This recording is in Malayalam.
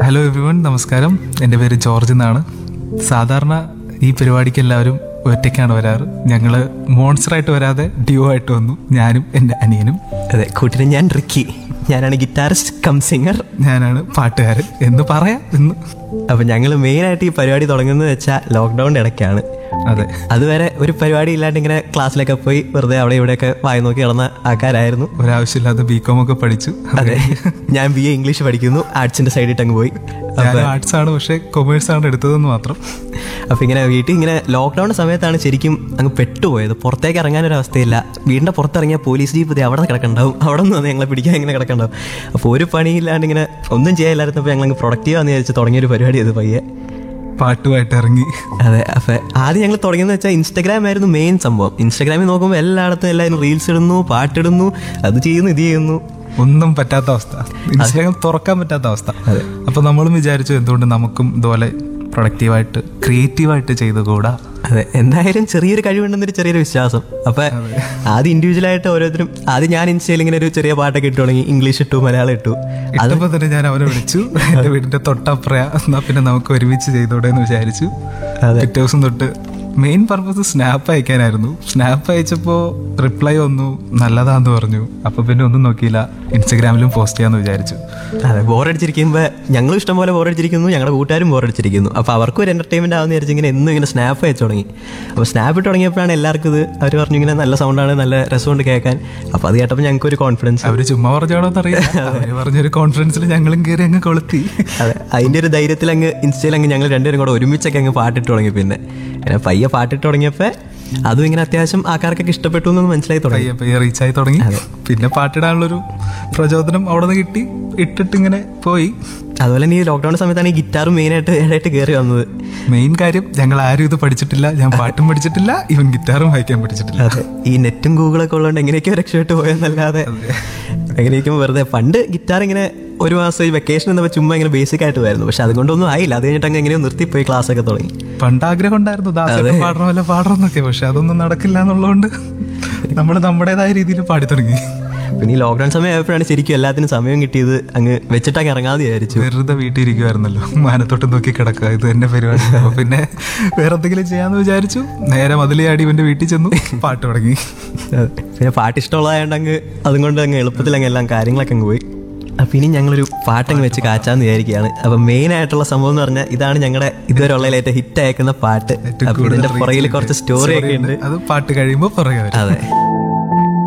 ഹലോ എവ്രിവൺ നമസ്കാരം എൻ്റെ പേര് ജോർജ് എന്നാണ് സാധാരണ ഈ പരിപാടിക്ക് എല്ലാവരും ഒറ്റയ്ക്കാണ് വരാറ് ഞങ്ങള് മോൺസ്റ്ററായിട്ട് വരാതെ ഡ്യൂ ആയിട്ട് വന്നു ഞാനും എൻ്റെ അനിയനും അതെ കൂട്ടിന് ഞാൻ റിക്കി ഞാനാണ് ഗിറ്റാറിസ്റ്റ് കം സിംഗർ ഞാനാണ് പാട്ടുകാരൻ എന്ന് പറയാം എന്ന് അപ്പം ഞങ്ങൾ മെയിനായിട്ട് ഈ പരിപാടി തുടങ്ങുന്നത് വെച്ചാൽ ലോക്ക്ഡൗണിൻ്റെ ഇടയ്ക്കാണ് അതെ അതുവരെ ഒരു പരിപാടി ഇല്ലാണ്ട് ഇങ്ങനെ ക്ലാസ്സിലൊക്കെ പോയി വെറുതെ അവിടെ ഇവിടെയൊക്കെ വായി നോക്കി കിടന്ന ആൾക്കാരായിരുന്നു ഒരാവശ്യമില്ലാതെ ബി കോം ഒക്കെ പഠിച്ചു അതെ ഞാൻ ബി എ ഇംഗ്ലീഷ് പഠിക്കുന്നു ആർട്സിന്റെ സൈഡിട്ട് അങ്ങ് പോയി ഞാൻ ആർട്സ് ആണ് പക്ഷെ കൊമേഴ്സ് ആണ് എടുത്തതെന്ന് മാത്രം അപ്പം ഇങ്ങനെ വീട്ടിൽ ഇങ്ങനെ ലോക്ക്ഡൗൺ സമയത്താണ് ശരിക്കും അങ്ങ് പെട്ടുപോയത് പുറത്തേക്ക് ഇറങ്ങാനൊരു അവസ്ഥയില്ല വീടിൻ്റെ പുറത്തിറങ്ങിയ പോലീസ് ജീപ്പ് ദേ അവിടെ കിടക്കണ്ടാവും അവിടെ നിന്ന് വന്ന് ഞങ്ങളെ പിടിക്കാൻ ഇങ്ങനെ കിടക്കണ്ടാവും അപ്പോൾ ഒരു പണിയില്ലാണ്ട് ഇങ്ങനെ ഒന്നും ചെയ്യാനില്ലായിരുന്നപ്പോൾ ഞങ്ങൾ അങ്ങ് പ്രൊഡക്റ്റീവാന്ന് വിചാരിച്ച് തുടങ്ങിയൊരു പരിപാടി അത് പയ്യെ പാട്ടുമായിട്ട് ഇറങ്ങി അതെ അപ്പൊ ആദ്യം ഞങ്ങൾ തുടങ്ങിയെന്ന് വെച്ചാൽ ഇൻസ്റ്റാഗ്രാം ആയിരുന്നു മെയിൻ സംഭവം ഇൻസ്റ്റാഗ്രാമിൽ നോക്കുമ്പോൾ എല്ലായിടത്തും എല്ലാവരും റീൽസ് ഇടുന്നു പാട്ടിടുന്നു അത് ചെയ്യുന്നു ഇത് ചെയ്യുന്നു ഒന്നും പറ്റാത്ത അവസ്ഥ ഇൻസ്റ്റാഗ്രാം തുറക്കാൻ പറ്റാത്ത അവസ്ഥ അപ്പൊ നമ്മളും വിചാരിച്ചു എന്തുകൊണ്ട് നമുക്കും ഇതുപോലെ പ്രൊഡക്റ്റീവായിട്ട് ക്രിയേറ്റീവായിട്ട് ചെയ്തുകൂടാ അതെ എന്തായാലും ചെറിയൊരു കഴിവുണ്ടെന്നൊരു ചെറിയൊരു വിശ്വാസം അപ്പൊ ആദ്യം ഇൻഡിവിജ്വലായിട്ട് ഓരോരുത്തരും ആദ്യം ഞാൻ ഇൻസ്റ്റയിൽ ഇങ്ങനെ ഒരു ചെറിയ പാട്ടൊക്കെ ഇട്ടു തുടങ്ങി ഇംഗ്ലീഷ് ഇട്ടു മലയാളം ഇട്ടു ഇട്ടപ്പോ തന്നെ ഞാൻ അവനെ വിളിച്ചു എന്റെ വീടിന്റെ തൊട്ടപ്പുറയാ എന്നാ പിന്നെ നമുക്ക് ഒരുമിച്ച് ചെയ്തൂടെ എന്ന് വിചാരിച്ചു അതെ. പിറ്റേ ദിവസം തൊട്ട് മെയിൻ പർപ്പസ് സ്നാപ്പ് അയക്കാനായിരുന്നു സ്നാപ്പ് അയച്ചപ്പോ റിപ്ലൈ വന്നു നല്ലതാന്ന് പറഞ്ഞു അപ്പൊ പിന്നെ ഒന്നും നോക്കിയില്ല ഇൻസ്റ്റഗ്രാമിലും പോസ്റ്റ് ചെയ്യാന്ന് വിചാരിച്ചു അതെ ബോറടിച്ചിരിക്കുമ്പോൾ ഞങ്ങളും ഇഷ്ടംപോലെ ബോറടിച്ചിരിക്കുന്നു ഞങ്ങളുടെ കൂട്ടുകാരും ബോറടിച്ചിരിക്കുന്നു അപ്പോൾ അവർക്കും ഒരു എന്റർടൈൻമെന്റ് ആവുന്ന വിചാരിച്ച് ഇങ്ങനെ എന്നും ഇങ്ങനെ സ്നാപ്പ് അയച്ചു തുടങ്ങി അപ്പോൾ സ്നാപ്പ് ഇട്ട് തുടങ്ങിയപ്പോഴാണ് എല്ലാവർക്കും ഇത് അവർ പറഞ്ഞു ഇങ്ങനെ നല്ല സൗണ്ടാണ് നല്ല രസമുണ്ട് കേൾക്കാൻ അപ്പോൾ അത് കേട്ടപ്പോൾ ഞങ്ങൾക്ക് ഒരു കോൺഫിഡൻസ് അവര് ചുമ്മാ പറഞ്ഞോന്ന് അറിയില്ല അവര് പറഞ്ഞൊരു കോൺഫിഡൻസിൽ ഞങ്ങളും കയറി അങ്ങ് കൊളുത്തി അതെ അതിന്റെ ഒരു ധൈര്യത്തിൽ അങ്ങ് ഇൻസ്റ്റയിൽ അങ്ങ് ഞങ്ങൾ രണ്ടുപേരും കൂടെ ഒരുമിച്ചൊക്കെ അങ്ങ് പാട്ടിട്ട് തുടങ്ങി പിന്നെ അങ്ങനെ പയ്യെ പാട്ടിട്ട് തുടങ്ങിയപ്പോൾ അതും ഇങ്ങനെ അത്യാവശ്യം ആൾക്കാർക്കൊക്കെ ഇഷ്ടപ്പെട്ടു എന്ന് മനസ്സിലായി തുടങ്ങി പയ്യെ പയ്യെ റീച്ചായി തുടങ്ങി പിന്നെ പാട്ടിടാനുള്ളൊരു പ്രചോദനം അവിടെ നിന്ന് കിട്ടി ഇട്ടിട്ട് ഇങ്ങനെ പോയി അതുപോലെ തന്നെ ഈ ലോക്ക്ഡൌൺ സമയത്താണ് ഈ ഗിറ്റാർ മെയിനായിട്ട് ഇടയായിട്ട് കയറി വന്നത് മെയിൻ കാര്യം ഞങ്ങൾ ആരും ഇത് പഠിച്ചിട്ടില്ല ഞാൻ പാട്ടും പഠിച്ചിട്ടില്ല ഇവൻ ഗിറ്റാറും വായിക്കാൻ പഠിച്ചിട്ടില്ല അതെ ഈ നെറ്റും ഗൂഗിളൊക്കെ ഉള്ളതുകൊണ്ട് എങ്ങനെയൊക്കെയോ രക്ഷപ്പെട്ട് പോയെന്നല്ലാതെ എങ്ങനെയൊക്കെ വെറുതെ പണ്ട് ഗിറ്റാർ ഇങ്ങനെ ഒരു മാസം ഈ വെക്കേഷൻ എന്നപ്പോൾ ചുമ്മാ ഇങ്ങനെ ബേസിക് ആയിട്ട് വരുന്നു പക്ഷെ അതുകൊണ്ടൊന്നും ആയില്ല അത് കഴിഞ്ഞിട്ട് അങ്ങ് എങ്ങനെയോ നിർത്തിപ്പോയി ക്ലാസ് ഒക്കെ തുടങ്ങി പണ്ട് ആഗ്രഹം ഉണ്ടായിരുന്നു ദാസേട്ടൻ പാടണമല്ല പാടണമെന്നൊക്കെ പക്ഷെ അതൊന്നും നടക്കില്ല എന്നുള്ളതുകൊണ്ട് നമ്മൾ നമ്മുടേതായ രീതിയിൽ പാടി തുടങ്ങി പിന്നെ ഈ ലോക്ക്ഡൌൺ സമയം ആയപ്പോഴാണ് ശരിക്കും എല്ലാത്തിനും സമയം കിട്ടിയത് അങ്ങ് വെച്ചിട്ടങ്ങ് ഇറങ്ങാതെ വിചാരിച്ചു വെറുതെ വീട്ടിൽ ഇരിക്കുമായിരുന്നല്ലോ മാനത്തോട്ട് നോക്കി കിടക്കുക ഇത് തന്നെ പരിപാടി അപ്പൊ പിന്നെ വേറെ എന്തെങ്കിലും ചെയ്യാന്ന് വിചാരിച്ചു നേരെ മതിലിയാടി ഇവന്റെ വീട്ടിൽ ചെന്നു പാട്ട് തുടങ്ങി അതെ. പിന്നെ പാട്ട് ഇഷ്ടമുള്ളതായതുകൊണ്ട് അങ്ങ് അതും കൊണ്ട് അങ്ങ് എളുപ്പത്തിൽ അങ്ങ് എല്ലാം കാര്യങ്ങളൊക്കെ അങ്ങ് പോയി അപ്പം ഇനി ഞങ്ങളൊരു പാട്ടങ്ങ് വെച്ച് കാച്ചാന്ന് വിചാരിക്കുകയാണ് അപ്പം മെയിൻ ആയിട്ടുള്ള സംഭവം എന്ന് പറഞ്ഞാൽ ഇതാണ് ഞങ്ങളുടെ ഇതുവരെ ഉള്ളതിൽ ഏറ്റവും ഹിറ്റ് അയക്കുന്ന പാട്ട് ഏറ്റവും അപ്പം കൂടുതൽ ഇതിന്റെ reach പുറകിൽ കിട്ടിയ കുറച്ച് സ്റ്റോറി ഒക്കെ ഉണ്ട് അത് പാട്ട് കഴിയുമ്പോൾ പുറകെ വരും അതെ